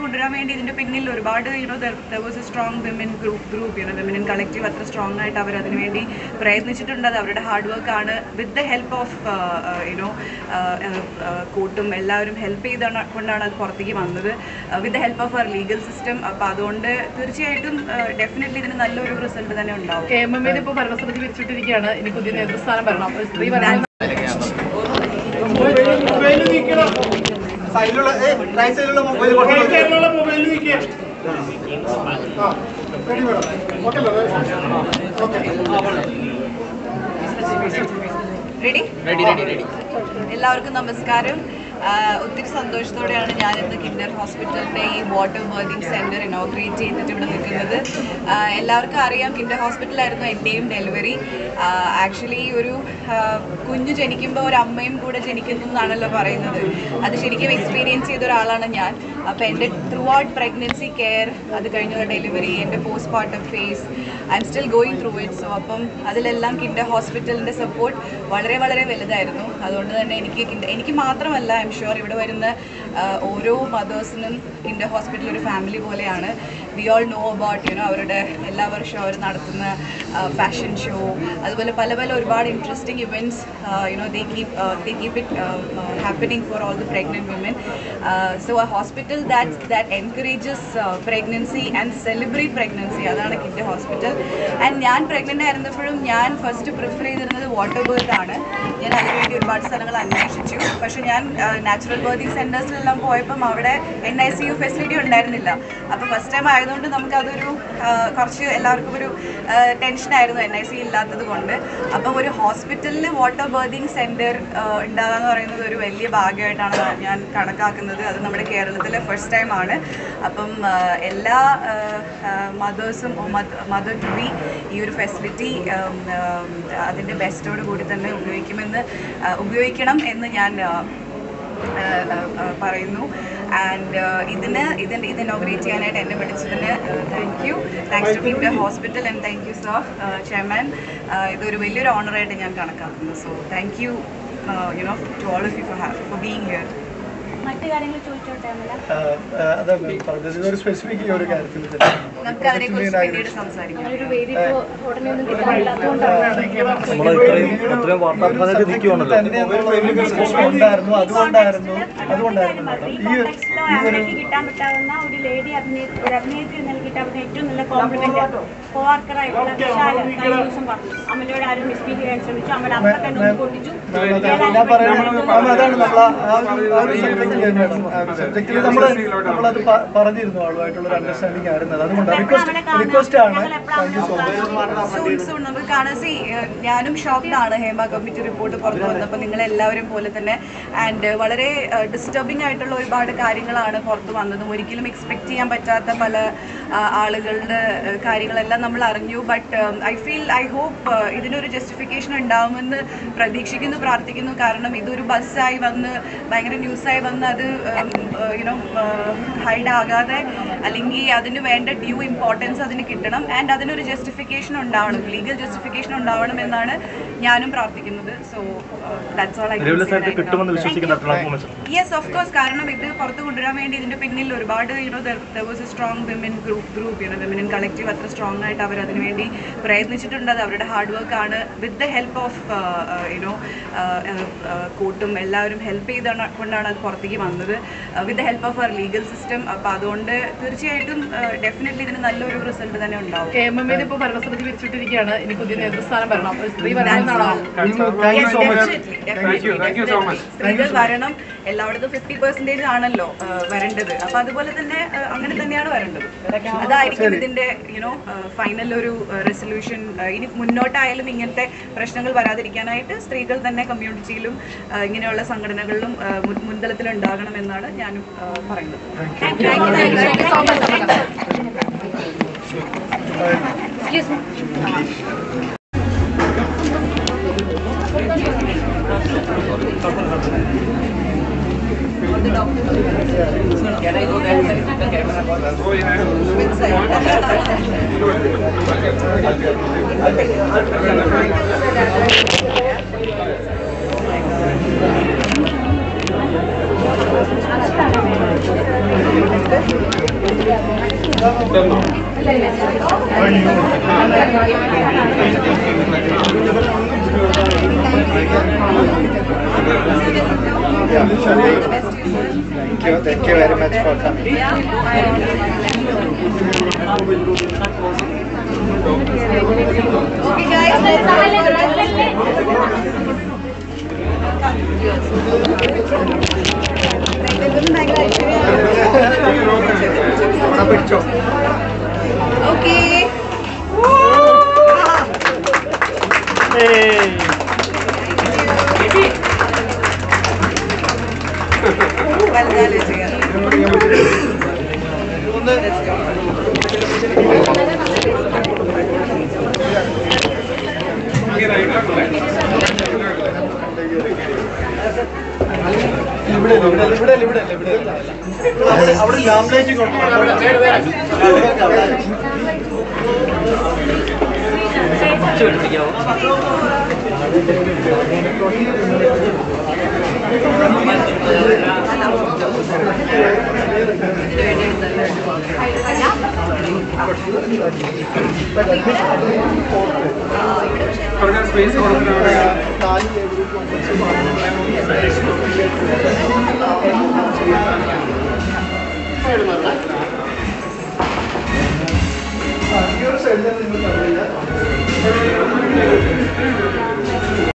കൊണ്ടുവരാൻ വേണ്ടി ഇതിന്റെ പിന്നിൽ ഒരുപാട് you know there was a strong women group group you know women in collective അത്ര സ്ട്രോങ് ആയിട്ട് അവർ അതിന് വേണ്ടി പ്രയത്നിച്ചിട്ടുണ്ട് അത് അവരുടെ ഹാർഡ് വർക്ക് ആണ് with the help of you know കൂട്ടും എല്ലാവരും ഹെൽപ്പ് ചെയ്താണ് കൊണ്ടാണ് അത് പുറത്തേക്ക് വന്നത് വിത്ത് ദ ഹെൽപ്പ് ഓഫ് അവർ ലീഗൽ സിസ്റ്റം അപ്പോൾ അതുകൊണ്ട് തീർച്ചയായിട്ടും ഡെഫിനറ്റ്ലി ഇതിന് നല്ലൊരു റിസൾട്ട് തന്നെ ഉണ്ടാവും കെ എം എം എ ഇപ്പോൾ ഭരണസമിതി വിരിച്ചിട്ടിരിക്കുകയാണ് ഇനി പുതിയ നേതൃസ്ഥാനം വരണം ഒരു സ്ത്രീ വരണം സൈഡിലുള്ള റൈറ്റ് സൈഡിലുള്ള മൊബൈൽ റെഡി എല്ലാവർക്കും നമസ്കാരം ആ, ഒത്തിരി സന്തോഷത്തോടെയാണ് ഞാൻ ഇന്ന് കിൻഡർ ഹോസ്പിറ്റലിന്റെ ഈ വാട്ടർ ബർത്തിങ് സെന്റർ ഇനോഗ്രേറ്റ് ചെയ്തിട്ട് ഇവിടെ നിൽക്കുന്നത് ആ, എല്ലാവർക്കും അറിയാം കിൻഡർ ഹോസ്പിറ്റലായിരുന്നു എൻ്റെയും ഡെലിവറി ആക്ച്വലി ഒരു ആ, കുഞ്ഞ് ജനിക്കുമ്പോൾ ഒരു അമ്മയും കൂടെ ജനിക്കുന്നു എന്നാണല്ലോ പറയുന്നത് അത് ശരിക്കും എക്സ്പീരിയൻസ് ചെയ്ത ഒരാളാണ് ഞാൻ അപ്പോൾ എൻ്റെ ത്രൂ ഔട്ട് പ്രഗ്നൻസി കെയർ അത് കഴിഞ്ഞുള്ള ഡെലിവറി എൻ്റെ postpartum phase I'm still going through it so അപ്പം അതിലെല്ലാം കിൻഡർ ഹോസ്പിറ്റലിൻ്റെ സപ്പോർട്ട് വളരെ വളരെ വലുതായിരുന്നു അതുകൊണ്ട് തന്നെ എനിക്ക് കിൻഡർ എനിക്ക് മാത്രമല്ല ഐ എം ഷുവർ ഇവിടെ വരുന്ന ആ, ഓരോ മദേഴ്സിനും കിൻഡർ ഹോസ്പിറ്റൽ ഒരു ഫാമിലി പോലെയാണ് we all know about you know അവരുടെ എല്ലാ വർഷവും അവർ നടത്തുന്ന ഫാഷൻ ഷോ അതുപോലെ പല പല ഒരുപാട് interesting events you know they keep they keep it happening for all the pregnant women. Uh, so a hospital that that encourages uh, pregnancy and celebrate pregnancy അതാണ് Kinder hospital and ഞാൻ pregnant ആയിരുന്നപ്പോഴും ഞാൻ first prefer ചെയ്തിരുന്നത് water birth ആണ് ഞാൻ അതിനുവേണ്ടി ഒരുപാട് സ്ഥലങ്ങൾ അന്വേഷിച്ചു പക്ഷേ ഞാൻ നാച്ചുറൽ ബേർത്തിങ് സെൻറ്റേഴ്സിലെല്ലാം പോയപ്പം അവിടെ N I C U facility ഉണ്ടായിരുന്നില്ല അപ്പോൾ ഫസ്റ്റ് ടൈം ആയതുകൊണ്ട് നമുക്കതൊരു ആ, കുറച്ച് എല്ലാവർക്കും ഒരു ടെൻഷനായിരുന്നു എൻ ഐ സി ഇല്ലാത്തത് കൊണ്ട് അപ്പം ഒരു ഹോസ്പിറ്റലിൽ വാട്ടർ ബേർത്തിങ് സെൻറ്റർ ഉണ്ടാകുക എന്ന് പറയുന്നത് ഒരു വലിയ ഭാഗ്യമായിട്ടാണ് ഞാൻ കണക്കാക്കുന്നത് അത് നമ്മുടെ കേരളത്തിലെ ഫസ്റ്റ് ടൈം ആണ് അപ്പം ആ, എല്ലാ മദേഴ്സും മദർ ടു ബി ഈ ഒരു ഫെസിലിറ്റി അതിൻ്റെ ബെസ്റ്റോട് കൂടി തന്നെ ഉപയോഗിക്കുമെന്ന് ആ, ഉപയോഗിക്കണം എന്ന് ഞാൻ ആ, ആ, ആ, പറയുന്നു ആൻഡ് ഇതിന് ഇതിന് ഇത് ഇനോഗ്രേറ്റ് ചെയ്യാനായിട്ട് എന്നെ വിളിച്ചതിന് thank you thanks to Kinder hospital and thank you sir chairman ഇതൊരു വലിയൊരു ഓണറായിട്ട് ഞാൻ കണക്കാക്കുന്നു so thank you you know to all of you for have for being here മറ്റു കാര്യങ്ങൾ ചോദിച്ചോട്ടെ അമല അതെ പറഞ്ഞത് ഒരു സ്പെസിഫിക് ഈ ഒരു കാര്യത്തിൽ നമുക്ക് അതിനെക്കുറിച്ച് പിന്നീട് സംസാരിക്കാം ഒരു വേദി ഇപ്പോൾ ഉടനെ ഒന്നും കിട്ടാനില്ല അതുകൊണ്ടാണ് നമ്മൾ ഇത്രയും ഇത്രയും വാർത്താപ്രധാനത്തിൽ നിൽക്കുവാണല്ലോ തന്നെ വലിയ ഡിസ്കഷൻ ഉണ്ടായിരുന്നു അതുകൊണ്ടായിരുന്നു അതുകൊണ്ടായിരുന്നു മാഡം ഈ ഒരു- ഈ ഒരു അമലയ്ക്ക് കിട്ടാൻ പറ്റാവുന്ന ഒരു ലേഡി അഭിനേത്രി ഒരു അഭിനേത്രി എന്ന കിട്ടാൻ പറ്റുന്ന ഏറ്റവും നല്ല കോംപ്ലിമെന്റ് കോവർക്കറായിട്ടുള്ള വിശാല കഴിഞ്ഞ ദിവസം പറഞ്ഞു അമലയോട് ആരും മിസ്ബിഹേവ് ചെയ്യാൻ ശ്രമിച്ചു അമല അവിടെ തന്നെ ഒന്ന് പൊട്ടിച്ചു ഞാൻ പറയുന്നത് മാം അതാണ് നമ്മൾ ആ ഒരു ആ ഒരു സബ്ജക്റ്റിൽ തന്നെയാണ് സബ്ജക്റ്റിൽ നമ്മൾ നമ്മളത് പ- പറഞ്ഞിരുന്നു ആളുമായിട്ടുള്ള ഒരു അണ്ടർസ്റ്റാൻഡിങ് ആയിരുന്നു അത് അതുകൊണ്ട് റിക്വസ്റ്റ് റിക്വസ്റ്റ് ആണ് thank you so much soon soon നമുക്ക് കാണാൻ സി ഞാനും ഷോക്ക്ഡ് ആണ് ഹേമ കമ്മിറ്റി റിപ്പോർട്ട് പുറത്തു വന്നപ്പോൾ നിങ്ങളെല്ലാവരും പോലെ തന്നെ ആൻഡ് വളരെ ഡിസ്റ്റർബിംഗ് ആയിട്ടുള്ള ഒരുപാട് കാര്യങ്ങളാണ് പുറത്തു വന്നതും ഒരിക്കലും എക്സ്പെക്ട് ചെയ്യാൻ പറ്റാത്ത പല ആ, ആളുകളുടെ ആ, കാര്യങ്ങളെല്ലാം നമ്മൾ അറിഞ്ഞു but I feel I hope ഇതിനൊരു ജസ്റ്റിഫിക്കേഷൻ ഉണ്ടാവുമെന്ന് പ്രതീക്ഷിക്കുന്നു പ്രാർത്ഥിക്കുന്നു കാരണം ഇതൊരു ബസ്സായി വന്ന് ഭയങ്കര ന്യൂസായി വന്ന് അത് യുനോ ഹൈഡ് ആകാതെ അല്ലെങ്കിൽ അതിന് വേണ്ട ഡ്യൂ ഇമ്പോർട്ടൻസ് അതിന് കിട്ടണം ആൻഡ് അതിനൊരു ജസ്റ്റിഫിക്കേഷൻ ഉണ്ടാവണം ലീഗൽ ജസ്റ്റിഫിക്കേഷൻ ഉണ്ടാവണം എന്നാണ് ഞാനും പ്രാർത്ഥിക്കുന്നത് സോ ദാറ്റ്സ് ഓൾ ഐ നിലവിലെ കിട്ടുമെന്ന് വിശ്വസിക്കുന്ന പെർഫോമൻസ് യെസ് ഓഫ് കോഴ്സ് കാരണം ഇത് പുറത്ത് കൊണ്ടുവരാൻ വേണ്ടി ഇതിന്റെ പിന്നിൽ ഒരുപാട് you know there was a strong women group group you know women in collective അത്ര സ്ട്രോങ് ആയിട്ട് അവർ അതിന് വേണ്ടി പ്രയത്നിച്ചിട്ടുണ്ട് അത് അവരുടെ ഹാർഡ് വർക്ക് ആണ് with the help of you know കൂട്ടും എല്ലാവരും ഹെൽപ്പ് ചെയ്താണ് കൊണ്ടാണ് അത് പുറത്തേക്ക് വന്നത് വിത്ത് ദ ഹെൽപ്പ് ഓഫ് അവർ ലീഗൽ സിസ്റ്റം അപ്പോൾ അതുകൊണ്ട് തീർച്ചയായിട്ടും ഡെഫിനറ്റ്ലി ഇതിന് നല്ലൊരു റിസൾട്ട് തന്നെ ഉണ്ടാവും കെ എം എം എ ഇപ്പോൾ ഭരണസമിതി വിരിച്ചിട്ടിരിക്കുകയാണ് ഇനി പുതിയ നേതൃസ്ഥാനം വരണം ഒരു സ്ത്രീ വരണം എന്നാണോ താങ്ക് യു സോ മച്ച് സ്ത്രീകൾ വരണം എല്ലായിടത്തും ഫിഫ്റ്റി പെർസെന്റേജ് ആണല്ലോ ആ, വരേണ്ടത് അപ്പൊ അതുപോലെ തന്നെ ആ, അങ്ങനെ തന്നെയാണ് വരേണ്ടത് അതായിരിക്കും ഇതിന്റെ യുനോ ഫൈനൽ ഒരു റെസൊല്യൂഷൻ ഇനി മുന്നോട്ടായാലും ഇങ്ങനത്തെ പ്രശ്നങ്ങൾ വരാതിരിക്കാനായിട്ട് സ്ത്രീകൾ തന്നെ കമ്മ്യൂണിറ്റിയിലും ആ, ഇങ്ങനെയുള്ള സംഘടനകളിലും ആ, മുൻ- മുൻതലത്തിൽ ഉണ്ടാകണമെന്നാണ് ഞാനും ആ, പറയുന്നത് Thank you, thank you, thank you so much. Thank Thank you. Thank you very much for coming. Okay, guys. അവിടെ പിടിച്ചോ Okay. വലുതാലേ ചെയ്യാം ഇവിടെ ഇവിടെ ഇവിടെ ഇവിടെ ഇവിടെ അവിടെ അവിടെ ലാംഗ്വേജ് സ്പേസ് കൊടുക്കുന്ന നാല് ടേബിൾ ഈ ഒരു സൈഡിൽ നിങ്ങൾ